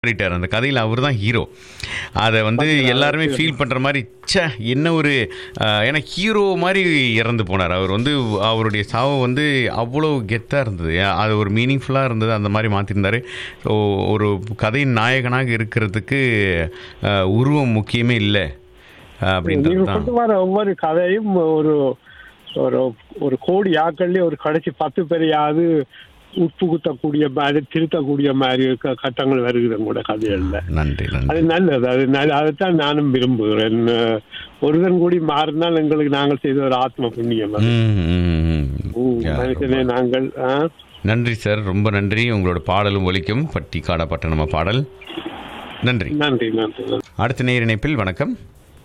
மாறிட்டார் அந்த கதையில் அவர் தான் ஹீரோ அதை வந்து எல்லாருமே ஃபீல் பண்ணுற மாதிரி ச்சே என்ன ஒரு அஹ், ஏன்னா ஹீரோ மாதிரி இறந்து போனார் அவர் வந்து அவருடைய சாவு வந்து அவ்வளோ கெத்தாக இருந்தது அது ஒரு மீனிங்ஃபுல்லாக இருந்தது அந்த மாதிரி மாற்றிருந்தார் ஸோ ஒரு கதையின் நாயகனாக இருக்கிறதுக்கு அஹ், உருவம் முக்கியமே இல்லை நீங்க அப்படின்றது தான் கொண்டு வர ஒவ்வொரு கதையும் ஒரு ஒரு ஒரு கோடி ஆக்கள்லயே ஒரு கடைசி பத்து பேரையாவது உட்புகுத்தக்கூடிய மாதிரி திருத்தக்கூடிய மாதிரி க- கட்டங்கள் வருகிறது உங்களோட கதைகள்ல நன்றி அது நன்றி நல்லது அது நல்ல அதைத்தான் நானும் விரும்புகிறேன் அஹ், ஒருதன் கூடி மாறினால் எங்களுக்கு நாங்கள் செய்த ஒரு ஆத்ம புண்ணியம் அது. ம், ம், ம். ம், Yeah, மனுஷனே நாங்கள் ஆ? நன்றி சார் ரொம்ப நன்றி உங்களோட பாடலும் ஒலிக்கும் பட்டி காடப்பட்ட பாடல் நன்றி நன்றி நன்றி நன்றி. அடுத்த நேர் இணைப்பில் வணக்கம்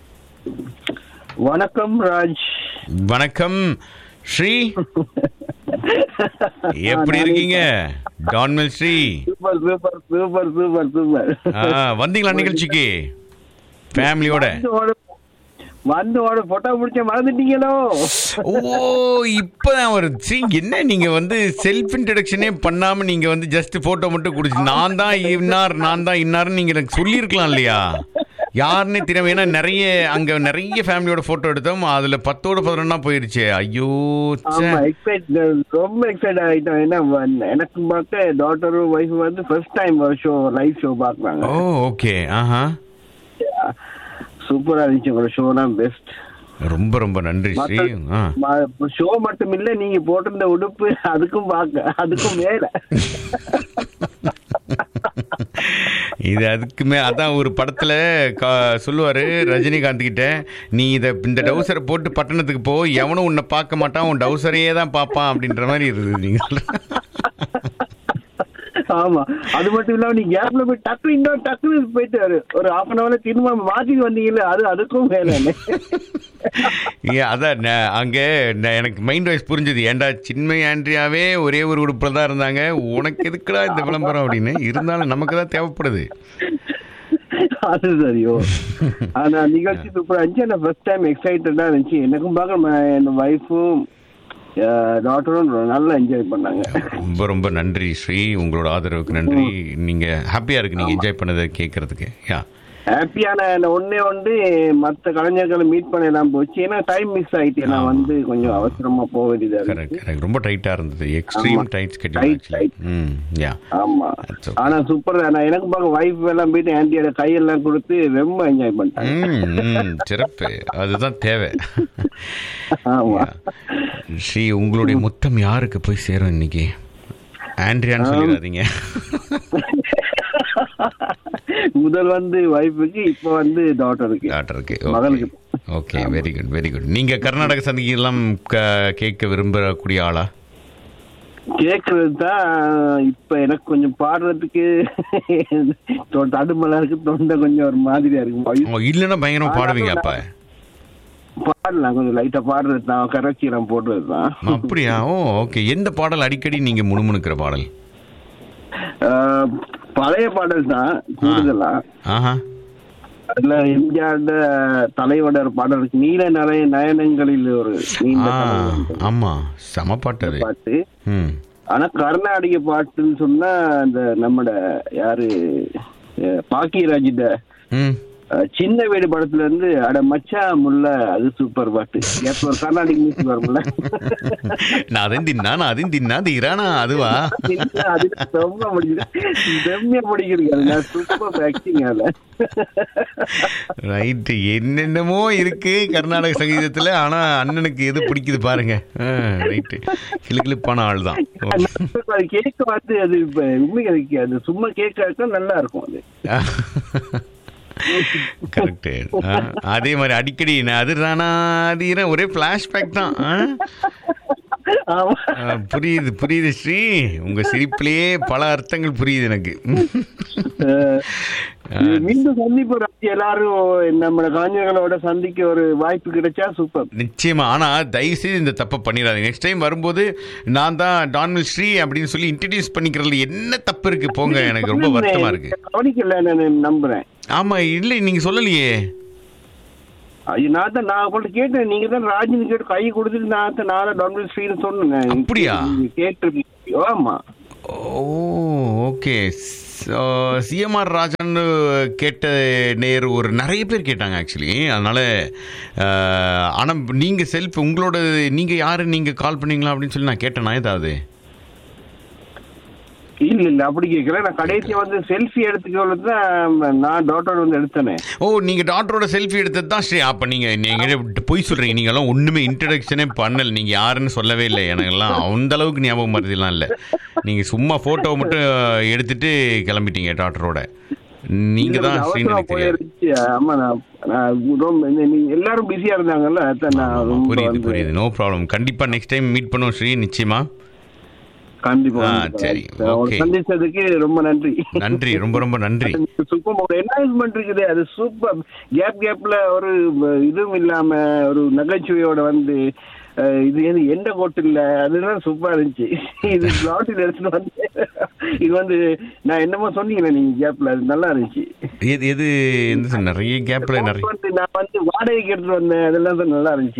வணக்கம் ராஜ் வணக்கம் ஸ்ரீ எப்படி இருக்கீங்க டான்மெல் Sri super super super super super ஆ, வந்தீங்களா நிகழ்ச்சிக்கு ஃபேமிலியோட வந்து ஒரு- வந்து ஒரு போட்டோ பிடிச்ச மறந்துட்டீங்களோ ஓ இப்பதான் ஒரு சீ என்ன நீங்க வந்து செல்ஃப் இன்ட்ரடக்ஷனே பண்ணாம நீங்க வந்து ஜஸ்ட் போட்டோ மட்டும் குடிச்சு நான் தான் இன்னார் நான் தான் இன்னார்னு நீங்க எனக்கு சொல்லியிருக்கலாம் இல்லையா யாருன்னே தெரியாம ஏன்னா நிறைய அங்க நிறைய ஃபேமிலியோட போட்டோ எடுத்தோம் அதுல பத்தோட பதினொன்னா போயிருச்சு ஐயோ ச்சே. ஆமா எக்ஸைட் ரொம்ப எக்ஸைட் ஆயிட்டோம் ஏன்னா வ- எனக்கு பார்க்க டாட்டரும் ஒய்ஃப் வந்து first time show live show பாக்குறாங்க ஓ ஓகே ஆஹா சூப்பரா இருந்துச்சு உங்களோட ஷோலாம் பெஸ்ட் ரொம்ப ரொம்ப நன்றி ஸ்ரீ ஆ ஷோ மட்டும் இல்ல நீங்க போட்டிருந்த உடுப்பு அதுக்கும் பார்க்க அதுக்கும் மேல இது அதுக்குமே அதான் ஒரு படத்துல கா- சொல்லுவாரு ரஜினிகாந்த் கிட்ட நீ இத இந்த டவுசரை போட்டு பட்டணத்துக்கு போ எவனும் உன்னை பார்க்க மாட்டான் உன் டவுசரையே தான் பார்ப்பான் அப்படின்ற மாதிரி இருக்குது நீங்க சொல்ற- ஆமா அது மட்டும் இல்லாம நீ கேப்ல போய் டக்கு இன்னொரு டக்குனு போயிட்டு வரு. ஒரு ஹாஃப் அன் ஹவர்ல திரும்ப மாத்திட்டு வந்தீங்கல்ல அது அதுக்கும் மேல ஏ, அதான் நான் அங்க நான் எனக்கு மைண்ட் வாய்ஸ் புரிஞ்சது ஏன்டா சின்மை ஆண்ட்ரியாவே ஒரே ஒரு உடுப்புல தான் இருந்தாங்க உனக்கு எதுக்குடா இந்த விளம்பரம் அப்படின்னு இருந்தாலும் நமக்கு தான் தேவைப்படுது அது சரியோ ஆனா நிகழ்ச்சி சூப்பரா இருந்துச்சு நான் ஃபர்ஸ்ட் டைம் எக்ஸைட்டடா இருந்துச்சு எனக்கும் பார்க்க ம- என் ஒய்ஃபும் டாக்டரும் நல்லா என்ஜாய் பண்ணாங்க ரொம்ப ரொம்ப நன்றி ஸ்ரீ உங்களோட ஆதரவுக்கு நன்றி நீங்க ஹாப்பியா இருக்கு நீங்க என்ஜாய் பண்ணதை கேட்கறதுக்கு யா ஹாப்பியான அந்த ஒன்னே ஒன்று மத்த கலைஞர்களை மீட் பண்ணலாம் போச்சு ஏன்னா டைம் மிஸ் ஆயிட்டு நான் வந்து கொஞ்சம் அவசரமா போக வேண்டியதா கரெக்ட் இருந்துச்சு கரெக்ட் ரொம்ப டைட்டா இருந்தது எக்ஸ்ட்ரீம் ஆமா. Tight schedule Tight, actually tight. Hmm யா ஆமா That's okay. ஆனா சூப்பர் நான் எனக்கு பார்க்க வைஃப் எல்லாம் போயிட்டு ஆன்டியோட கையெல்லாம் கொடுத்து ரொம்ப என்ஜாய் பண்ணிட்டாங்க ம் ம், சிறப்பு அதுதான் தேவை ஆமா ஸ்ரீ உங்களுடைய முத்தம் யாருக்கு போய் சேரும் இன்னைக்கு ஆண்ட்ரியான்னு சொல்லிடாதீங்க முதல் வந்து வைஃபுக்கு இப்ப வந்து டாட்டருக்கு டாக்டருக்கு மகனுக்கு. Okay very good very good நீங்க கர்நாடக சங்கீதம் க- கேட்க விரும்பக்கூடிய ஆளா கேக்குறது தான் இப்ப எனக்கு கொஞ்சம் பாடுறதுக்கு தொ- தடுமலா இருக்கு தொண்டை கொஞ்சம் ஒரு மாதிரியா இருக்கு ஓ, இல்லைன்னா பயங்கரமா பாடுவீங்க அப்ப பாடலாம் கொஞ்சம் லைட்டா பாடுறது தான் கரைச்சிரம் போடுறது தான் அப்படியா ஓ ஓகே எந்த பாடல் அடிக்கடி நீங்க முணுமுணுக்கிற பாடல் ஆஹ், பழைய பாடல் தான் கூடுதலா ஆஹா அதுல எம்ஜிஆர் தலைவட ஒரு பாடல் இருக்கு நீல நய நயனங்களில் ஒரு நீண்ட ஆ கனவு ஆமா செம பாட்டு அது பாட்டு ம் ஆனா கர்நாடக பாட்டுன்னு சொன்னா அந்த நம்மட யாரு அஹ், பாக்கியராஜிட ம் அஹ், சின்ன வீடு படத்துல இருந்து அட மச்சா முல்ல அது சூப்பர் பாட்டு எப்ப ஒரு கர்நாடிக் மியூசிக் வரும்ல நான் அதையும் தின்னா நான் அதையும் தின்னா அது இரானா அதுவா அது ரொம்ப பிடிக்குது செம்மையா பிடிக்கிறது அது நான் சூப்பர் ஆக்டிங் அதுல ரைட்டு என்னென்னமோ இருக்கு கர்நாடக சங்கீதத்துல ஆனா அண்ணனுக்கு எது பிடிக்குது பாருங்க ரைட்டு கிளுக்கிழுப்பான ஆள் தான் அது கேட்க வந்து அது இப்ப உண்மைக்கு அதுக்கு அது சும்மா கேட்க நல்லா இருக்கும் அது கரெக்டு அதே மாதிரி அடிக்கடி நான் அது தானா அது இரு- ஒரே ஃப்ளாஷ்பேக் தான் ஆ? ஆமா ஆ, புரியுது புரியுது ஸ்ரீ உங்க சிரிப்பிலேயே பல அர்த்தங்கள் புரியுது எனக்கு அஹ், மீண்டும் சந்திப்பு ராஜி எல்லாரும் நம்ம கலைஞர்களோட சந்திக்க ஒரு வாய்ப்பு கிடைச்சா சூப்பர் நிச்சயமா ஆனா தயவு செய்து இந்த தப்பை பண்ணிடாதீங்க நெக்ஸ்ட் டைம் வரும்போது நான் தான் டான்மில் ஸ்ரீ அப்படின்னு சொல்லி இன்ட்ரடியூஸ் பண்ணிக்கிறதுல என்ன தப்பு இருக்கு போங்க எனக்கு ரொம்ப வருத்தமா இருக்கு கவனிக்கல நான் நம்புறேன் ஆமா இல்லை நீங்க சொல்லலையே ஐயோ நான் தான் நான் உங்கள்ட்ட கேட்டேன் நீங்க தான் ராஜினி கேட்டு கை கொடுத்துட்டு நான் தான் நான் தான் டொமினிக் ஸ்ரீன்னு சொன்னேன் அப்படியா? நீங்க கேட்டிருக்கீங்க ஆமா ஓ ஓகே சிஎம்ஆர் ராஜன் கேட்ட நேர் ஒரு நிறைய பேர் கேட்டாங்க ஆக்சுவலி அதனால் ஆனால் நீங்கள் செல்ஃப் உங்களோட நீங்கள் யார் நீங்கள் கால் பண்ணீங்களா அப்படின்னு சொல்லி நான் கேட்டேனா ஏதாவது இல்ல இல்ல அப்படி கேட்கல நான் கடைசி வந்து செல்ஃபி எடுத்துக்கிறது தான் நான் டாக்டர் வந்து எடுத்தேனே ஓ நீங்கள் டாக்டரோட செல்ஃபி எடுத்தது தான் சரி அப்போ நீங்கள் நீங்கள் பொய் சொல்கிறீங்க நீங்கள்லாம் ஒன்றுமே இன்ட்ரடக்ஷனே பண்ணல நீங்கள் யாருன்னு சொல்லவே இல்லை எனக்கெல்லாம் அந்த அளவுக்கு ஞாபகம் மருதிலாம் இல்லை நீங்கள் சும்மா ஃபோட்டோ மட்டும் எடுத்துட்டு கிளம்பிட்டீங்க டாக்டரோட நீங்கள் தான் ஸ்ரீன்னு அவசரமா எனக்கு தெரியாது போயிருச்சு ஆமா நான் நான் ரொம்ப இந்த- நீங்க எல்லாரும் பிஸியா இருந்தாங்கல்ல அதான் நான் ஆமா, ரொம்ப புரியுது வந்து- புரியுது நோ ப்ராப்ளம் கண்டிப்பாக நெக்ஸ்ட் டைம் மீட் பண்ணுவோம் ஸ்ரீ நிச்சயமா கண்டிப்பா ஆ, கண்டிப்பா. சரி, உங்களை okay. சந்திச்சதுக்கு ரொம்ப நன்றி நன்றி ரொம்ப ரொம்ப நன்றி சூப்பர் ஒரு என்லாய்ஸ்மெண்ட் இருக்குது அது சூப்பர் கேப் கேப்ல ஒரு அஹ், இதுவும் இல்லாம ஒரு நகைச்சுவையோட வந்து அஹ், இது எது எந்த கோட்டு இல்ல அதுதான் சூப்பரா இருந்துச்சு இது பிளாட்டில் எடுத்துட்டு வந்து இது வந்து நான் என்னமோ சொன்னீங்களே நீங்க கேப்ல அது நல்லா இருந்துச்சு எது எது எந்த சொன்ன? நிறைய கேப்ல நிறைய வந்து நான் வந்து வாடகைக்கு எடுத்துட்டு வந்தேன் அதெல்லாம் தான் நல்லா இருந்துச்சு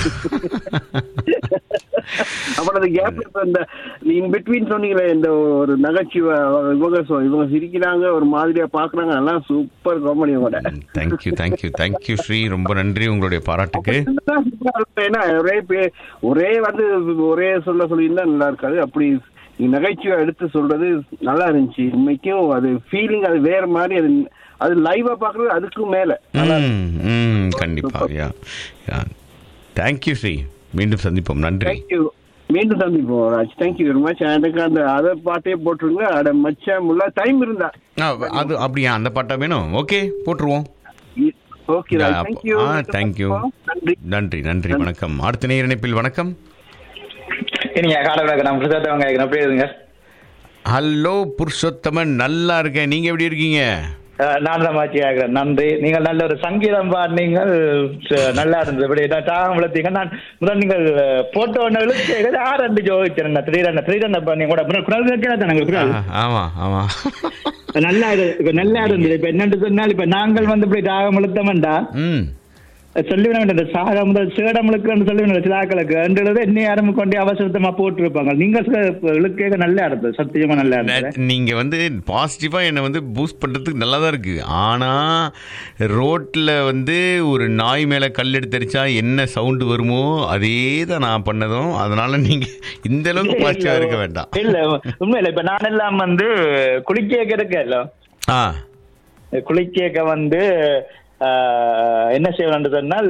அப்புறம் அந்த கேப்ல இந்த இன் பிட்வீன் சொன்னீங்களே இந்த ஒரு நகைச்சுவை இவங்க சொ- இவங்க சிரிக்கிறாங்க ஒரு மாதிரியா பாக்குறாங்க அதெல்லாம் சூப்பர் காமெடி கூட தேங்க்யூ தேங்க்யூ தேங்க்யூ ஸ்ரீ ரொம்ப நன்றி உங்களுடைய பாராட்டுக்கு ஏன்னா ஒரே பே- ஒரே வந்து ஒரே சொல்ல சொல்லியிருந்தா நல்லா இருக்காது அப்படி நீங்க நகைச்சுவை எடுத்து சொல்றது நல்லா இருந்துச்சு உண்மைக்கும் அது ஃபீலிங் அது வேற மாதிரி அது அது லைவா பாக்குறது அதுக்கும் மேல ம் ம் கண்டிப்பா யா யா தேங்க்யூ ஸ்ரீ மீண்டும் சந்திப்போம் நன்றி தேங்க்யூ மீண்டும் சந்திப்போம் ராஜ் தேங்க்யூ வெரி மச் எனக்கு அந்த அதை பாட்டே போட்டுருங்க அட மச்சான் முல்லா டைம் இருந்தா ஆ, அது அப்படியா அந்த பாட்டா வேணும் ஓகே போட்டுருவோம் okay Raj Yeah, thank you ah, thank you. நன்றி நன்றி நன்றி வணக்கம் அடுத்த நேர் இணைப்பில் வணக்கம் நீங்க காலவிளக்கு நான் புதுசாக கேட்கணும் எப்படி இருங்க ஹலோ புருஷோத்தமன் நல்லா இருக்கேன் நீங்க எப்படி இருக்கீங்க நான் தான் மாச்சி ஆகிறேன் நன்றி நீங்கள் நல்ல ஒரு சங்கீதம் பாடினீங்கள் ச- நல்லா இருந்தது இப்படி நான் தாகம் வளர்த்தீங்க நான் முதல் நீங்கள் போட்டோ ஒன்று ஆறு ரெண்டு ஜோதிச்சேன் திடீரென்ன திடீரென்ன பண்ணி கூட அப்புறம் குரல் கேட்கிறா தானே குரல் ஆ, ஆமா ஆமா நல்லா இரு- இப்ப நல்லா இருந்தது இப்ப என்னன்னு சொன்னால் இப்ப நாங்கள் வந்து இப்படி தாகம் வளர்த்தோம்டா ம் சொல்லிவிட வேண்டியது சாக முதல் சேடமுழுக்குன்னு சொல்லி வேண்டியது சிலாக்களுக்கு என்றது என்ன யாரும் கொண்டு அவசரத்தமா போட்டிருப்பாங்க நீங்க இழுக்க நல்லா இருந்தது சத்தியமா நல்லா இருந்தது ந- நீங்க வந்து பாசிட்டிவா என்னை வந்து பூஸ்ட் பண்றதுக்கு நல்லா தான் இருக்கு ஆனா ரோட்ல வந்து ஒரு நாய் மேல கல் எடுத்து அடிச்சா என்ன சவுண்டு வருமோ அதே தான் நான் பண்ணதும் அதனால நீங்க இந்த அளவுக்கு பாசிட்டிவா இருக்க வேண்டாம் இல்ல உண்மையில இப்ப நான் எல்லாம் வந்து குளிக்க இருக்கல ஆ குளிக்க வந்து ஆஹ், என்ன செய்வேன் சொன்னால்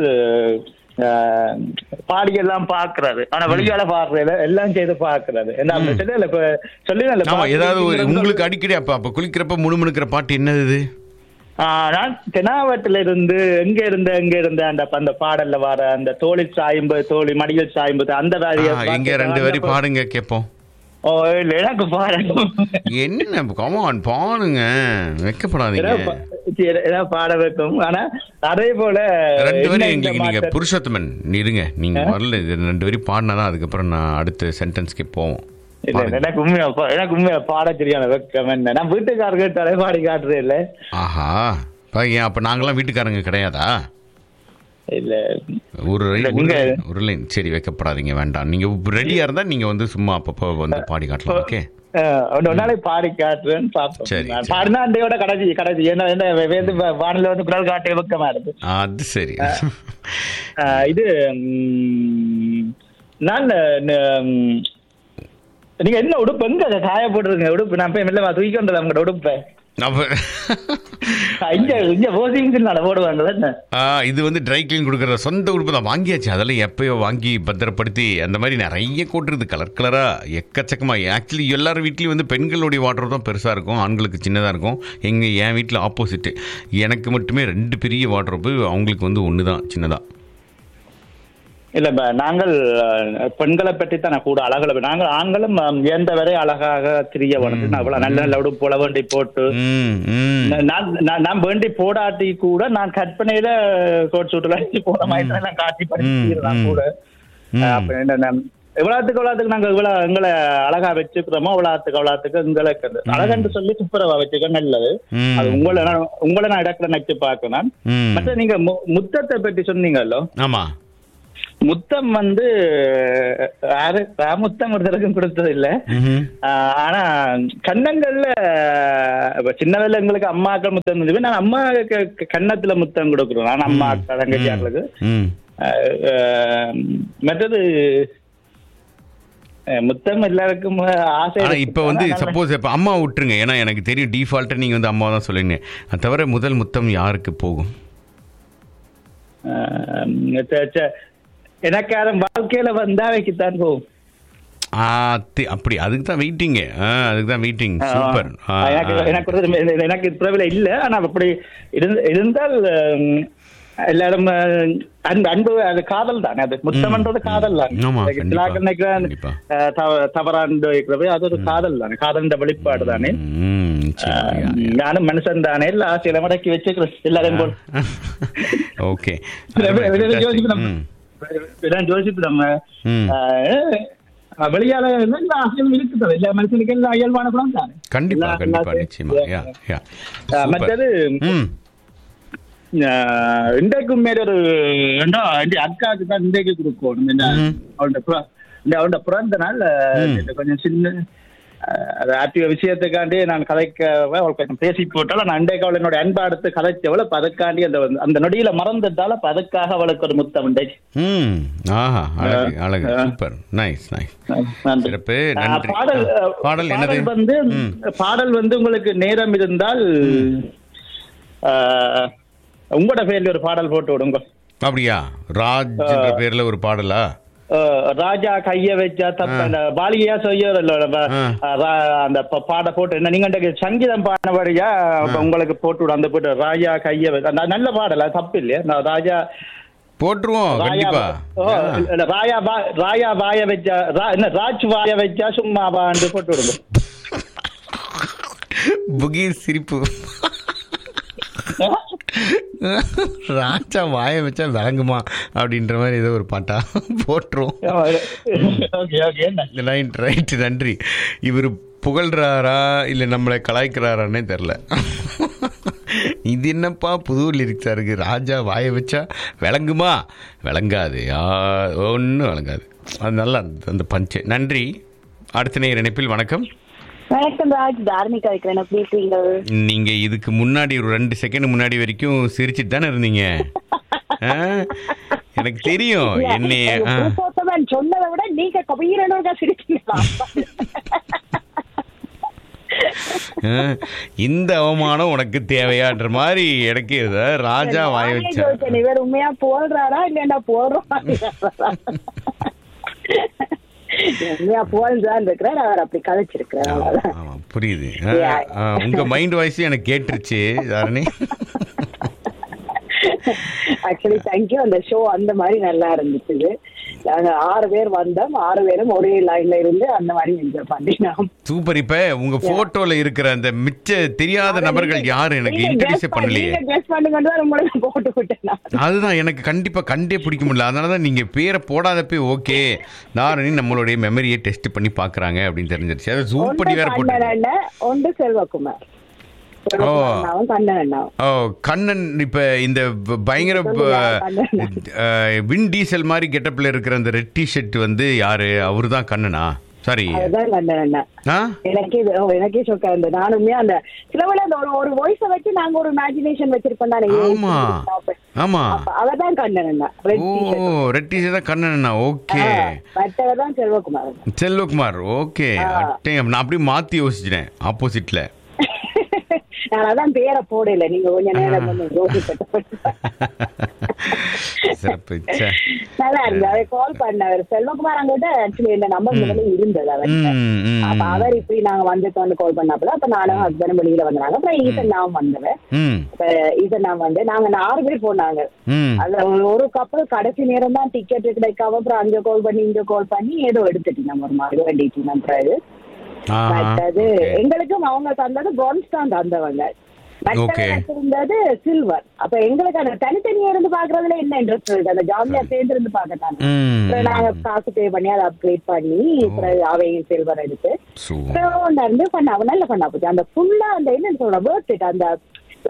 ஆஹ், பாடியெல்லாம் பாக்குறாரு ஆனா வெளியால பாக்குறது எல்லாம் செய்து பாக்குறாரு என்ன அப்படி சொல்லி இல்ல இப்ப சொல்லி ஆமா ஏதாவது ஒரு உங்களுக்கு அடிக்கடி அப்ப அப்ப குளிக்கிறப்ப முணுமுணுக்கிற பாட்டு என்னது இது நான் தெனாவட்டில இருந்து எங்க இருந்த எங்க இருந்த அந்த அந்த பாடல்ல வர அந்த தோழி சாயும்பது தோழி மடியில் சாயும்பது அந்த ஆ, வேலையை எங்க ரெண்டு வரி பாடுங்க கேப்போம் ஓ இல்ல எனக்கு பாடணும் என்ன கமான் பாடுங்க வெக்கப்படாதீங்க ஏதாவது பா- சரி, ஏதாவது பாட வைக்கும் ஆனா அதே போல ரெண்டு என்ன வரி இந்த எங்களுக்கு நீங்க மாற்றம்? புருஷோத்தமன் இருங்க நீங்க வரல இது ரெண்டு வரி பாடினாதான் அதுக்கப்புறம் நான் அடுத்த சென்டென்ஸ்க்கு போவோம் இல்ல இல்ல, எனக்கு உண்மையா பா- எனக்கு உண்மையா பாட தெரியான வெக்கம் என்ன நான் வீட்டுக்காரர் கேட்டாலே பாடி காட்டுறேன் இல்ல ஆஹா அப்ப ஏன் அப்ப நாங்களாம் வீட்டுக்காரங்க கிடையாதா இல்ல ஒரு line- இல்ல, ஒரு நீங்க- line- ஒரு லைன் சரி வைக்கப்படாதீங்க வேண்டாம் நீங்க ரெடியா இருந்தா நீங்க வந்து சும்மா அப்பப்போ வந்து பாடி காட்டலாம் ஓகே அஹ், ஒரு நாளைக்கு பாடி காட்டுறேன்னு பாப்போம் சரி, நான் சரி. பாடினா அண்டையோட கடைசி கடைசி என்ன என்ன வேந்து வானில வந்து குரல் காட்ட வெக்கமா இருக்கு அது சரி ஆஹ் இது ம், நான் ம், நீங்க என்ன உடுப்பு எங்க காய போட்டுருங்க உடுப்பு நான் போய் மெல்லமா தூக்கி வந்தது உங்களோட உடுப்பை அப்ப இங்க இங்க வாஷிங் மிஷின் போடுவாங்கல்ல என்ன ஆ, இது வந்து ட்ரை கிளீன் கொடுக்குற சொந்த உடுப்பு தான் வாங்கியாச்சு அதெல்லாம் எப்பயோ வாங்கி பத்திரப்படுத்தி அந்த மாதிரி நிறைய கோட்டுருது கலர் கலரா எக்கச்சக்கமா ஆக்சுவலி எல்லார் வீட்லேயும் வந்து பெண்களுடைய வாட்டர் தான் பெருசாக இருக்கும் ஆண்களுக்கு சின்னதாக இருக்கும் எங்கள் என் வீட்டில் ஆப்போசிட்டு எனக்கு மட்டுமே ரெண்டு பெரிய வாட்ரோப்பு அவங்களுக்கு வந்து ஒன்று தான் சின்னதாக இல்ல ப- நாங்கள் அஹ், பெண்களை பற்றி தான் நான் கூட அழகுல நாங்கள் ஆண்களும் அஹ், இயன்ற வரை அழகாக திரிய வந்து நான் இவ்வளவு நல்ல நல்ல உடுப்பு போல வேண்டி போட்டு ம் ம் நான் நான் நான் வேண்டி போடாட்டி கூட நான் கற்பனையில கோட் சூட்டுல போன மாதிரி தான் நான் காட்சி படிச்சிருக்கேன் ம், கூட ம். அஹ், அப்ப என்ன நான் எவ்வளவுத்துக்கு எவ்வளவுத்துக்கு நாங்க இவ்வளவு எங்களை அழகா வச்சுக்கிறோமோ அவ்வளவுத்துக்கு அவ்வளவுத்துக்கு எங்களுக்கு அந்த அழகன்று சொல்லி துப்புரவா வச்சுக்க நல்லது ம். அது உங்களை நான் உங்களை நான் இடத்துல நச்சு பார்க்கணும் ம் மற்ற நீங்க மு- முத்தத்தை பற்றி சொன்னீங்கல்லோ ஆமாம் முத்தம் வந்து யாரு ராமுத்தம் ஒருத்தருக்கும் கொடுத்தது இல்ல ம்ஹும். ஆஹ் ஆனா கன்னங்கள்ல இப்ப சின்னதுல எங்களுக்கு அம்மாக்கள் முத்தம் இருந்தது நான் அம்மாவுக்கு க- கன்னத்துல முத்தம் கொடுக்குறோம் நான் அம்மா அக்கா தங்கச்சியார்களுக்கு ம் ஆஹ் ஆஹ் மற்றது ஆஹ் முத்தம் எல்லாருக்கும் ஆசை ஆனா இருக்கு. இப்ப வந்து ஆனா நான் சப்போஸ் இப்ப அம்மா விட்டுருங்க ஏன்னா எனக்கு தெரியும் டிஃபால்ட்டா நீங்க வந்து அம்மா தான் சொல்லுங்க அது தவிர முதல் முத்தம் யாருக்கு போகும் ஆஹ் ச- ச- எனக்கு அதன் வாழ்க்கையில வந்தா வைக்கத்தான் போகும் ஆ, தி- அப்படி அதுக்கு தான் வெயிட்டிங்க அதுக்கு தான் வெயிட்டிங் சூப்பர் ஆ, ஆஹ் எனக்கு ஆ. எனக்கு ஒரு- எனக்கு பிரபல இல்ல ஆனா அப்படி இருந்து- இருந்தால் ஹம், எல்லாரும் அஹ், அன்பு அன்பு அது காதல் தானே அது முத்தம்ன்றது காதல் தான் ஆமா, அதுக்கு கண்டிப்பா, சிலாக்கள் நினைக்கிறேன், கண்டிப்பா. அஹ், தவ- தவறாண்டு வைக்கிறது அது ஒரு காதல் தானே காதல் வெளிப்பாடு தானே ம், நிச்சயமா, ஆஹ், யா, யா. நானும் மனுஷன் தானே இல்ல ஆசையில மடக்கி வச்சுக்கிறேன் எல்லாரும் போல் ஓகே யோசிக்கிறோம் ம், எல்லாம் யோசிக்கிறோம் ம். ஆஹ், வெளியால எல்லா ஆசைகளும் இருக்குது எல்லா மனுஷனுக்கு எல்லாம் இயல்பான குணம் தானே கண்டிப்பா எல்லா- கண்டிப்பா எல்லா- நிச்சயமா யா யா ஆஹ், சூப்பர். மற்றது ம் ஆஹ், இன்றைக்கும் மேல ஒரு ஏண்டா, இந்த அக்காவுக்கு தான் இன்றைக்கு கொடுக்கணும் இந்த ம்ஹும். அவளோட பிற- இந்த அவளோட பிறந்த நாள் ஆஹ், ம். இந்த கொஞ்சம் சின்ன ஆஹ், அது ஆக்டிவ விஷயத்துக்காண்டி நான் கதைக்க அவள் கொஞ்சம் பேசி போட்டாலும் நான் இன்றைக்கு அவள் என்னோட அன்பா எடுத்து கதைச்சவள அப்ப அதுக்காண்டி அந்த அந்த நொடியில மறந்துட்டால அப்ப அதுக்காக அவளுக்கு ஒரு முத்தம் இன்றைக்கு ம் ஆஹா அழகு ஆ, அழகு ஆ. சூப்பர் நைஸ் நைஸ் நன்றி. சிறப்பு ஆஹ், நன்றி பாடல் ஆ, ஆஹ், பாடல் என்னது பாடல் வந்து ம். பாடல் வந்து உங்களுக்கு நேரம் இருந்தால் ஆஹ், உங்களோட பேர்ல ஒரு பாடல் போட்டு விடுங்க அப்படியா ராஜ் என்ற பேர்ல ஒரு பாடலா அஹ் ராஜா கைய வச்சா தப்ப அந்த பாலிகையா செய்யறதுல ஆ. அந்த ப- பாட போட்டு என்ன நீங்க இந்த சங்கீதம் பாடினபடியா உங்களுக்கு போட்டு விடும் அந்த போட்டு ராஜா கைய வச்ச அந்த நல்ல பாடல தப்பு இல்லையா நான் ராஜா போட்டுருவோம் ராயா கண்டிப்பா ஓ, இல்ல, ராயா வா- ராயா வாய வச்சா ரா- என்ன ராஜ் வாய வச்சா சும்மா வாண்டு போட்டு விடுங்க புகி சிரிப்பு ராஜா வாய வச்சா விளங்குமா அப்படின்ற மாதிரி ஏதோ ஒரு பாட்டா போட்டுரும் ஓகே ஓகே என்ன ரைட் ரைட் நன்றி இவர் புகழ்றாரா இல்லை நம்மளை கலாய்க்கிறாரான்னே தெரில இது என்னப்பா புது லிரிக்ஸாக இருக்கு ராஜா வாய வச்சா விளங்குமா விளங்காது ஒன்றும் விளங்காது அது நல்லா இருந்தது அந்த பஞ்சு நன்றி அடுத்த நேர் இணைப்பில் வணக்கம் வணக்கம் ராஜ் தார்மிகா இருக்கிறேன் எப்படி இருக்கீங்க நீங்க இதுக்கு முன்னாடி ஒரு ரெண்டு செகண்ட் முன்னாடி வரைக்கும் சிரிச்சிட்டு தானே இருந்தீங்க ஆ? எனக்கு தெரியும் என்னைய ஆ. புருஷோத்தமன் சொன்னதை விட நீங்க கபீரனோட சிரிச்சீங்களா ஆ, இந்த அவமானம் உனக்கு தேவையான்ற மாதிரி எனக்கு இது, ராஜா வாய நானே வச்சா யோசிச்சேன், இவர் உண்மையா போடுறாரா இல்லையா போடுறோம் உண்மையா போல்தான் இருக்கிறேன் அவர் அப்படி கதைச்சிருக்கிறேன் ஆமா, அவ்வளவுதான். ஆமா, புரியுது ஆ, Yeah. ஆ, உங்க மைண்ட் வாய்ஸ் எனக்கு கேட்டுருச்சு தாரணி ஆக்சுவலி தேங்க்யூ அந்த ஷோ அந்த மாதிரி நல்லா இருந்துச்சு நாங்க ஆறு பேர் வந்தோம் ஆறு பேரும் ஒரே லைன்ல இருந்து அந்த மாதிரி என்ஜாய் பண்ணினோம் சூப்பர் இப்ப உங்க போட்டோல இருக்கிற அந்த மிச்ச தெரியாத நபர்கள் யாரு எனக்கு இன்ட்ரடியூஸே பண்ணலையே கெஸ் பண்ணுங்க தான் உங்களுக்கு போட்டு விட்டேன் நான். அதுதான் எனக்கு கண்டிப்பா கண்டே பிடிக்க முடியல அதனால தான் நீங்க பேரை போடாதப்பே ஓகே தாரணி நம்மளுடைய மெமரியை டெஸ்ட் பண்ணி பாக்குறாங்க அப்படின்னு தெரிஞ்சிருச்சு அதை ஜூம் பண்ணி ஒன்று வேற போட்டு கண்ணன் அண்ணன் ஒன்று செல்வகுமார் செல்வகுமார் அண்ணாவும் கண்ணன் அண்ணாவும் ஓ கண்ணன் இப்ப இந்த ப- பயங்கர ப- வின் டீசல் மாதிரி கெட்டப்ல இருக்கிற அந்த ரெட் டி ஷர்ட் வந்து யாரு அவருதான் கண்ணனா சாரி அதுதான் கண்ணன் அண்ணன் ஆ எனக்கே இது- ஓ, எனக்கே ஷோக்கா இருந்தது நானுமே அந்த சிலவுல அந்த ஒரு ஒரு வாய்ஸ வச்சு நாங்க ஒரு இமேஜினேஷன் வச்சிருப்போம் தானே ஆமா ஆமா அவதான் கண்ணன் அண்ணன் ரெட் ஓ டிஷர்ட் ரெட் டி ஷர்ட் தான் கண்ணனா ஓகே மற்றவர் தான் செல்வகுமார் செல்வகுமார் ஓகே ஆ. நான் அப்படியே மாத்தி யோசிச்சிட்டேன் ஆப்போசிட்ல நான் அதான் பேரை போடல நீங்க கொஞ்ச நேரம் கொஞ்சம் யோசிப்பட்டு சிறப்பு ச்சே. நல்லா இருந்து அவர் கால் பண்ணார் செல்வகுமார் அங்கிட்ட ஆக்சுவலி இந்த நம்பர் முதல்ல இருந்தது அவர் ம், ம், அப்ப அவர் இப்படி நாங்க வந்துட்டோம்னு கால் பண்ணப்பல அப்ப நானும் ஹஸ்பண்ட் வெளியில வந்தாங்க அப்புறம் ஈசன் நான் வந்தவன் ம் இப்ப ஈசன் நான் வந்து நாங்க நாலு பேர் போனாங்க ம் அதுல ஒரு- ஒரு கப்பல் கடைசி நேரம் தான் டிக்கெட் கிடைக்காம அப்புறம் அங்க கால் பண்ணி இங்க கால் பண்ணி ஏதோ எடுத்துட்டு நம்ம ஒரு மாதிரி வேண்டிட்டு நம்ம ஆஹா, மற்றது okay. எங்களுக்கும் அவங்க தந்தது பிரான்ஸ் தான் தந்தவங்க Okay. மற்ற இருந்தது சில்வர் அப்ப எங்களுக்கு அந்த தனித்தனியா இருந்து பாக்குறதுல என்ன இன்ட்ரெஸ்ட் இருக்கு அந்த ஜாலியா சேர்ந்து இருந்து பாக்கட்டாங்க ம், அப்புறம் நாங்க காசு பே பண்ணி அதை அப்கிரேட் பண்ணி அப்புறம் அவையும் சில்வர் எடுத்து சூ- அப்புறம் இருந்து பண்ண அவ நல்ல பண்ணா போச்சு அந்த ஃபுல்லா அந்த என்ன சொல்ற வேர்த் இட் அந்த